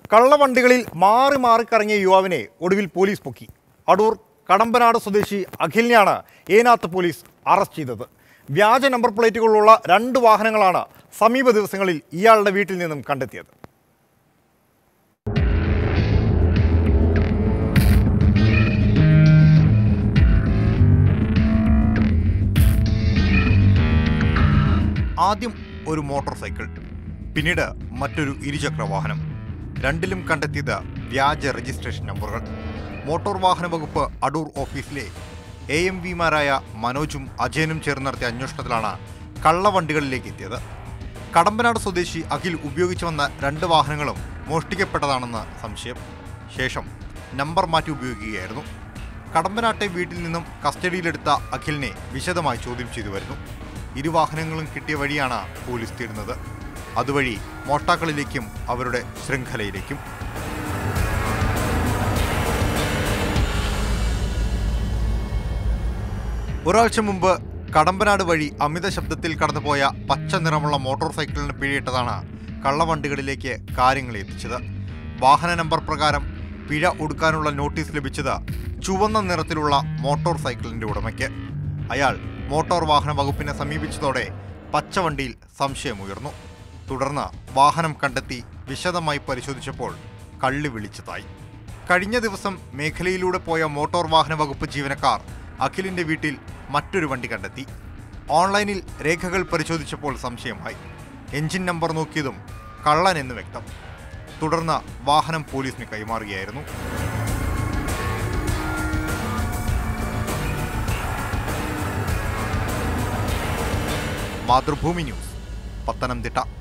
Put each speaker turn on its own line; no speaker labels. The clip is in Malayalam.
കള്ളവണ്ടികളിൽ മാറി മാറി കറങ്ങിയ യുവാവിനെ ഒടുവിൽ പോലീസ് പൊക്കി അടൂർ കടമ്പനാട് സ്വദേശി അഖിലിനെയാണ് ഏനാത്ത് പോലീസ് അറസ്റ്റ് ചെയ്തത് വ്യാജ നമ്പർ പ്ലേറ്റുകളുള്ള രണ്ട് വാഹനങ്ങളാണ് സമീപ ദിവസങ്ങളിൽ ഇയാളുടെ വീട്ടിൽ നിന്നും കണ്ടെത്തിയത് ആദ്യം ഒരു മോട്ടോർ സൈക്കിൾ പിന്നീട് മറ്റൊരു ഇരുചക്ര വാഹനം രണ്ടിലും കണ്ടെത്തിയത് വ്യാജ രജിസ്ട്രേഷൻ നമ്പറുകൾ മോട്ടോർ വാഹന വകുപ്പ് അടൂർ ഓഫീസിലെ എ എം വിമാരായ മനോജും അജയനും ചേർന്ന് നടത്തിയ അന്വേഷണത്തിലാണ് കള്ളവണ്ടികളിലേക്ക് എത്തിയത് കടമ്പനാട് സ്വദേശി അഖിൽ ഉപയോഗിച്ചു വന്ന രണ്ട് വാഹനങ്ങളും മോഷ്ടിക്കപ്പെട്ടതാണെന്ന് സംശയം ശേഷം നമ്പർ മാറ്റി ഉപയോഗിക്കുകയായിരുന്നു കടമ്പനാട്ടെ വീട്ടിൽ നിന്നും കസ്റ്റഡിയിലെടുത്ത അഖിലിനെ വിശദമായി ചോദ്യം ചെയ്തു വരുന്നു ഇരു വാഹനങ്ങളും കിട്ടിയ വഴിയാണ് പോലീസ് തേടുന്നത് അതുവഴി മോഷ്ടാക്കളിലേക്കും അവരുടെ ശൃംഖലയിലേക്കും ഒരാഴ്ച മുമ്പ് കടമ്പനാട് വഴി അമിത ശബ്ദത്തിൽ കടന്നുപോയ പച്ച നിറമുള്ള മോട്ടോർ സൈക്കിളിന് പിഴയിട്ടതാണ് കള്ളവണ്ടികളിലേക്ക് കാര്യങ്ങൾ എത്തിച്ചത് വാഹന നമ്പർ പ്രകാരം പിഴ ഒടുക്കാനുള്ള നോട്ടീസ് ലഭിച്ചത് ചുവന്ന നിറത്തിലുള്ള മോട്ടോർ സൈക്കിളിന്റെ ഉടമയ്ക്ക് അയാൾ മോട്ടോർ വാഹന വകുപ്പിനെ സമീപിച്ചതോടെ പച്ചവണ്ടിയിൽ സംശയമുയർന്നു തുടർന്ന് വാഹനം കണ്ടെത്തി വിശദമായി പരിശോധിച്ചപ്പോൾ കള്ളി വിളിച്ചതായി കഴിഞ്ഞ ദിവസം മേഖലയിലൂടെ പോയ മോട്ടോർ വാഹന വകുപ്പ് ജീവനക്കാർ അഖിലിന്റെ വീട്ടിൽ മറ്റൊരു വണ്ടി കണ്ടെത്തി ഓൺലൈനിൽ രേഖകൾ പരിശോധിച്ചപ്പോൾ സംശയമായി എഞ്ചിൻ നമ്പർ നോക്കിയതും കള്ളൻ എന്ന് വ്യക്തം തുടർന്ന് വാഹനം പോലീസിന് കൈമാറുകയായിരുന്നു മാതൃഭൂമി ന്യൂസ് പത്തനംതിട്ട